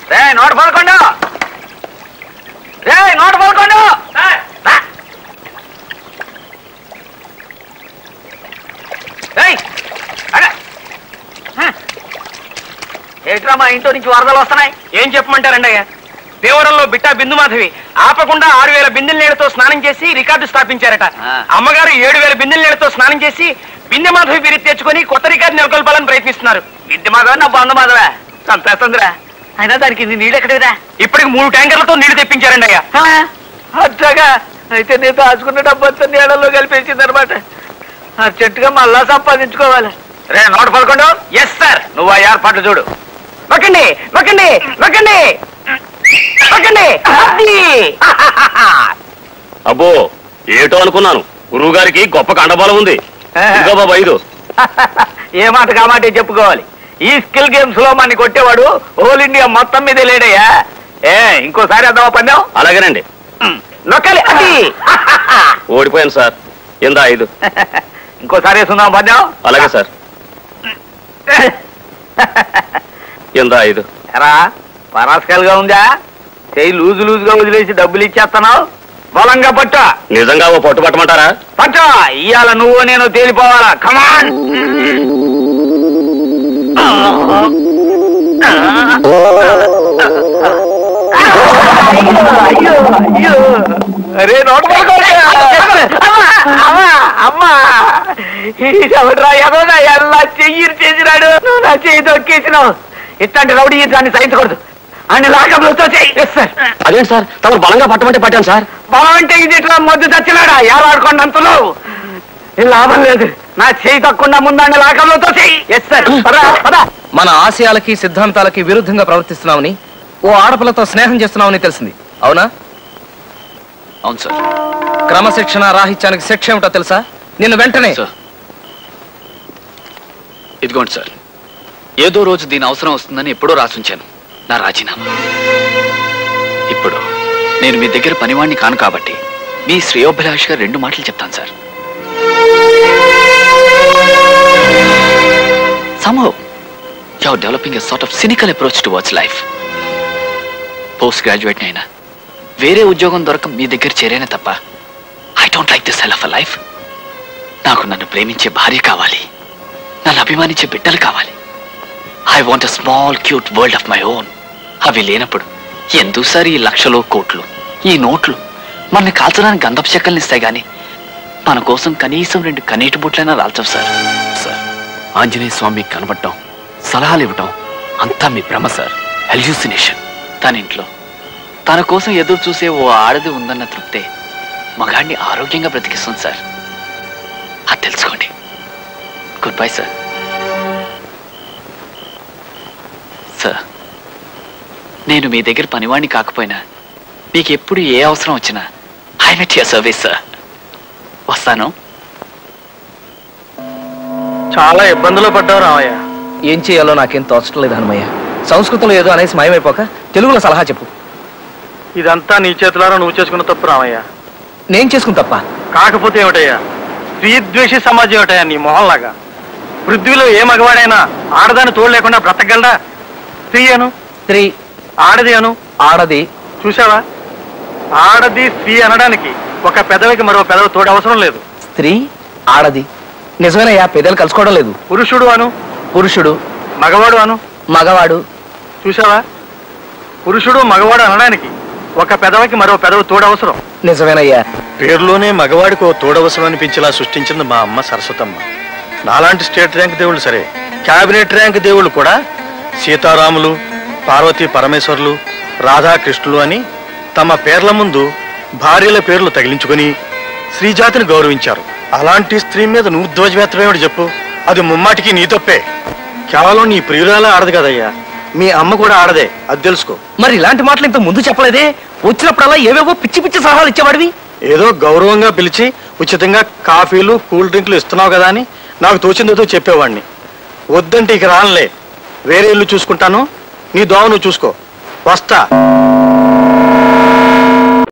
రే నూట పదకొండు రే నూట పదకొండు రా. ఏయ్, అగ. హ్మ్. ఏంట్రా మా ఇంట్లో నుంచి వరదలు వస్తున్నాయి ఏం చెప్పమంటారండి అయ్యా దేవరంలో బిట్టా బిందు మాధవి ఆపకుండా ఆరు వేల బిందెల నీళ్లతో స్నానం చేసి రికార్డు స్థాపించారట ఆ. అమ్మగారు ఏడు వేల బిందెల నీళ్లతో స్నానం చేసి బిందె మాధవి బిరి తెచ్చుకొని కొత్త రికార్డు నెలకొల్పాలని ప్రయత్నిస్తున్నారు విద్య మాధవ నా బంధు మాధవ చంపేస్తుందిరా అయినా దానికి ఇది నీళ్ళు ఎక్కడిరా ఇప్పటికి మూడు ట్యాంకర్లతో నీళ్లు తెప్పించారండి అయ్యా అట్లాగా అయితే నేను దాచుకున్న డబ్బంతా నీళ్ళలో కలిపేసింది అనమాట అర్జెంటుగా మళ్ళా సంపాదించుకోవాలి రే నూట పదకొండు ఎస్ సార్ నువ్వు ఆ ఏర్పాట్లు చూడు నొక్కండి నొక్కండి నొక్కండి నొక్కండి అది. అబ్బో ఏటో అనుకున్నాను గురువు గారికి గొప్ప కండబలం ఉంది ఇదిగో బాబా ఐదు ఏ మాట కామాటే చెప్పుకోవాలి ఈ స్కిల్ గేమ్స్ లో మన కొట్టేవాడు ఓల్ ఇండియా మొత్తం మీద లేడయ్యా ఏ ఇంకోసారి అద్దామా పందెం అలాగేనండి నొక్కాలి అది ఓడిపోయాను సార్ ఇందా ఐదు ఇంకోసారి వేసుకుందాం పందెం అలాగే సార్ ఇందా ఐదు ఎరా పరాస్కల్గా ఉందా చెయ్యి లూజు లూజుగా వదిలేసి డబ్బులు ఇచ్చేస్తున్నావు బలంగా పట్టు నిజంగా ఓ పట్టు పట్టమంటారా పట్టు ఇవాళ నువ్వు నేను తేలిపోవాలా కమాన్ అరే నోట్ అమ్మా ఎవడ్రా ఎవరా ఎలా చెయ్యి చేసినాడు నువ్వు నా చెయ్యి తొక్కేసినావు ఇట్లాంటి రౌడీ దాన్ని సహించకూడదు అని లాకబులతో చెయ్యి ఎస్ సార్ అదేంటి సార్ తమరు బలంగా పట్టమంటే పట్టాను సార్ బలం అంటే ఇది ఇట్లా మొద్దు చచ్చినాడా ఏలాడుకోండి ఈ లాభం లేదు నా చేయి తక్కువ ముందండి లాకబులతో చెయ్యి ఎస్ సార్ పదా పదా మన ఆశయాలకి సిద్ధాంతాలకి విరుద్ధంగా ప్రవర్తిస్తున్నామని ఓ ఆడపిల్లతో స్నేహం చేస్తున్నామని తెలిసింది అవునా అవును సార్ క్రమశిక్షణ రాహిత్యానికి శిక్ష ఏమిటో తెలుసా నిన్ను వెంటనే సార్ ఇదిగోండి సార్ ఏదో రోజు దీని అవసరం వస్తుందని ఎప్పుడో రాసుంచాను నా రాజీనామా ఇప్పుడు నేను మీ దగ్గర పనివాణ్ణి కాను కాబట్టి మీ శ్రేయోభిలాష్గా రెండు మాటలు చెప్తాను sir somehow you're developing a sort of cynical approach towards life post graduate అయినా వేరే ఉద్యోగం దొరక మీ దగ్గర చేరేనే తప్ప I don't like this hell of a life నాకు నన్ను ప్రేమించే భార్య కావాలి నన్ను అభిమానించే బిడ్డలు కావాలి I want a small cute world of my own అవి లేనప్పుడు ఎందుకు సార్ ఈ లక్షలు కోట్లు ఈ నోట్లు మన కాల్చడానికి గంధపు చెక్కల్ని ఇస్తాయి కానీ మన కోసం కనీసం రెండు కనీటి బుట్లైనా రాల్చవు సార్ సార్ ఆంజనేయ స్వామి కనబడటం సలహాలు ఇవ్వటం అంతా మీ భ్రమ సార్ హెల్యూసినేషన్ తన ఇంట్లో తన కోసం ఎదురు చూసే ఓ ఆడది ఉందన్న తృప్తే మగాడిని ఆరోగ్యంగా బ్రతికిస్తుంది సార్ అది తెలుసుకోండి గుడ్ బై సార్ సార్ నేను మీ దగ్గర పనివాణ్ణి కాకపోయినా మీకు ఎప్పుడు ఏ అవసరం వచ్చినా I met your service sir వస్తాను చాలా ఇబ్బందులు పడ్డావు రామయ్య ఏం చేయాలో నాకేం తోచడం లేదు హనుమయ్య సంస్కృతంలో ఏదో అనేసి మాయమైపోక తెలుగులో సలహా చెప్పు ఇదంతా నీ చేతులారా నువ్వు చేసుకున్న తప్పు రామయ్య నేను చేసుకుని తప్ప కాకపోతే ఏమిటయ్యా స్త్రీద్వేషి సమాజం ఏమిటయ్యా నీ మొహంలాగా పృథ్వీలో ఏ మగవాడైనా ఆడదాన్ని తోడు లేకుండా బ్రతకగలడా స్త్రీ అను స్త్రీ ఆడది అను ఆడది చూసావా ఆడది స్త్రీ అనడానికి ఒక పెదవికి మరో పెదవి తోడు అవసరం లేదు స్త్రీ ఆడది నిజమేనయ్యా పెద్దలు కలుసుకోవడం లేదు పురుషుడు అను పురుషుడు మగవాడు అను మగవాడు చూసావా పురుషుడు మగవాడు అనడానికి ఒక పెదవికి మరో పెదవి తోడు అవసరం నిజమేనయ్యా పేరులోనే మగవాడికి ఓ తోడవసరం అనిపించేలా సృష్టించింది మా అమ్మ సరస్వతమ్మ నాలాంటి స్టేట్ ర్యాంక్ దేవుళ్ళు సరే క్యాబినెట్ ర్యాంక్ దేవుళ్ళు కూడా సీతారాములు పార్వతీ పరమేశ్వర్లు రాధాకృష్ణులు అని తమ పేర్ల ముందు భార్యల పేర్లు తగిలించుకొని స్త్రీజాతిని గౌరవించారు అలాంటి స్త్రీ మీద నువ్వు ధ్వజమెత్తమేమిటి చెప్పు అది ముమ్మాటికి నీ తప్పే కేవలం నీ ప్రియురాలే ఆడదు కదయ్యా మీ అమ్మ కూడా ఆడదే అది తెలుసుకో మరి ఇలాంటి మాటలు ఇంత ముందు చెప్పలేదే వచ్చినప్పుడల్లా ఏవేవో పిచ్చి పిచ్చి సలహాలు ఇచ్చేవాడివి ఏదో గౌరవంగా పిలిచి ఉచితంగా కాఫీలు కూల్ డ్రింక్లు ఇస్తున్నావు కదా అని నాకు తోచిందేదో చెప్పేవాడిని వద్దంటే ఇక రానులే వేరే ఇల్లు చూసుకుంటాను నీ దోవ నువ్వు చూసుకో వస్తా